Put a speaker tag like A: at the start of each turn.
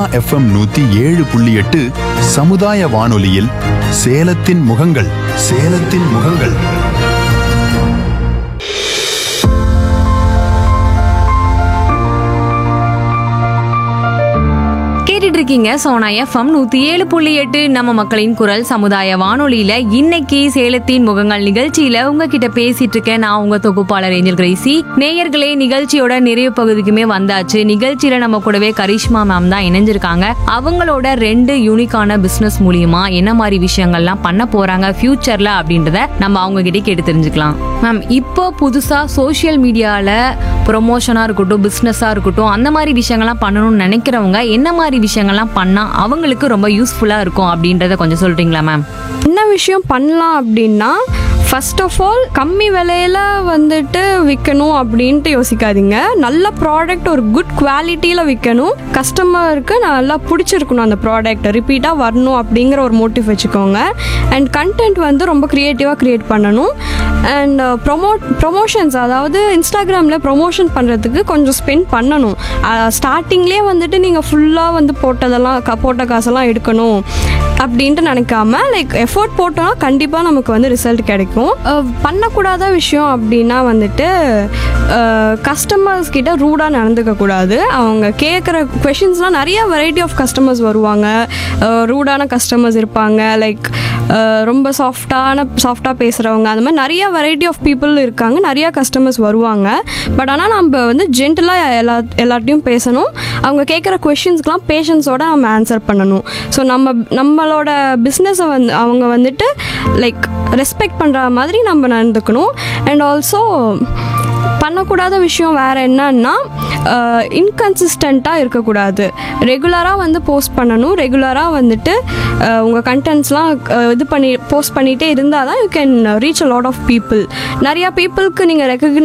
A: FM நூத்தி ஏழு புள்ளி எட்டு சமுதாய வானொலியில் சேலத்தின் முகங்கள் சேலத்தின் முகங்கள்
B: கேட்டுட்டு இருக்கீங்க சோனா எஃப்எம் நூத்தி ஏழு புள்ளி எட்டு நம்ம மக்களின் குரல் சமுதாய வானொலியில இன்னைக்கு சேலத்தின் முகங்கள் நிகழ்ச்சியில உங்ககிட்ட பேசிட்டு இருக்கேன் நான் உங்க தொகுப்பாளர் ஏஞ்சல் கிரேசி நேயர்களே நிகழ்ச்சியோட நிறைவு பகுதிக்குமே வந்தாச்சு நிகழ்ச்சியில நம்ம கூடவே கரிஷ்மா மேம் தான் இணைஞ்சிருக்காங்க அவங்களோட ரெண்டு யூனிக்கான பிசினஸ் மூலியமா என்ன மாதிரி விஷயங்கள்லாம் பண்ண போறாங்க ஃபியூச்சர்ல அப்படின்றத நம்ம அவங்க கிட்ட கேட்டு தெரிஞ்சுக்கலாம் மேம் இப்போ புதுசா சோஷியல் மீடியால ப்ரொமோஷனா இருக்கட்டும் பிசினஸா இருக்கட்டும் அந்த மாதிரி விஷயங்கள்லாம் பண்ணணும்னு நினைக்கிறவங்க என்ன மாதிரி விஷயங்கள்லாம் பண்ணா அவங்களுக்கு ரொம்ப யூஸ்ஃபுல்லா இருக்கும் அப்படின்றத கொஞ்சம் சொல்றீங்களா மேம்
C: என்ன விஷயம் பண்ணலாம் அப்படின்னா ஃபர்ஸ்ட் ஆஃப் ஆல் கம்மி விலையில வந்துட்டு விற்கணும் அப்படின்ட்டு யோசிக்காதீங்க நல்ல ப்ராடக்ட் ஒரு குட் குவாலிட்டியில் விற்கணும் கஸ்டமருக்கு நல்லா பிடிச்சிருக்கணும் அந்த ப்ராடக்ட் ரிப்பீட்டாக வரணும் அப்படிங்கிற ஒரு மோட்டிவ் வச்சுக்கோங்க அண்ட் கண்டென்ட் வந்து ரொம்ப க்ரியேட்டிவாக க்ரியேட் பண்ணணும் அண்ட் ப்ரொமோட் ப்ரொமோஷன்ஸ் அதாவது இன்ஸ்டாகிராமில் ப்ரொமோஷன் பண்ணுறதுக்கு கொஞ்சம் ஸ்பெண்ட் பண்ணணும் ஸ்டார்டிங்லேயே வந்துட்டு நீங்கள் ஃபுல்லாக வந்து போட்டதெல்லாம் க- போட்ட காசெல்லாம் எடுக்கணும் அப்படின்ட்டு நினைக்காம லைக் எஃபோர்ட் போட்டோம்னா கண்டிப்பாக நமக்கு வந்து ரிசல்ட் கிடைக்கும் அஹ் பண்ணக்கூடாத விஷயம் அப்படின்னா வந்துட்டு கஸ்டமர்ஸ் கிட்ட ரூடாக நடந்துக்க கூடாது அவங்க கேட்குற கொஷின்ஸ்லாம் நிறைய வெரைட்டி ஆஃப் கஸ்டமர்ஸ் வருவாங்க ரூடான கஸ்டமர்ஸ் இருப்பாங்க லைக் ரொம்ப சாஃப்டான சாஃப்டாக பேசுகிறவங்க அந்த மாதிரி நிறைய வெரைட்டி ஆஃப் பீப்புள் இருக்காங்க நிறைய கஸ்டமர்ஸ் வருவாங்க பட் ஆனால் நம்ம வந்து ஜென்டலாக எல்லா எல்லார்ட்டையும் பேசணும் அவங்க கேட்குற கொஷின்ஸ்க்கெலாம் பேஷன்ஸோட நம்ம ஆன்சர் பண்ணணும் ஸோ நம்ம நம்மளோட பிஸ்னஸை வந்து அவங்க வந்துட்டு லைக் ரெஸ்பெக்ட் பண்ணுற மாதிரி நம்ம நடந்துக்கணும் அண்ட் ஆல்சோ பண்ணக்கூடாத விஷயம் வேறு என்னன்னா இன்கன்சிஸ்டண்ட்டாக இருக்கக்கூடாது ரெகுலராக வந்து போஸ்ட் பண்ணணும் ரெகுலராக வந்துட்டு அஹ், உங்கள் கண்டென்ட்ஸ்லாம் இது பண்ணி போஸ்ட் பண்ணிகிட்டே இருந்தால் தான் you can reach a lot of people நிறையா பீப்புளுக்கு நீங்கள் ரெக்கக்னை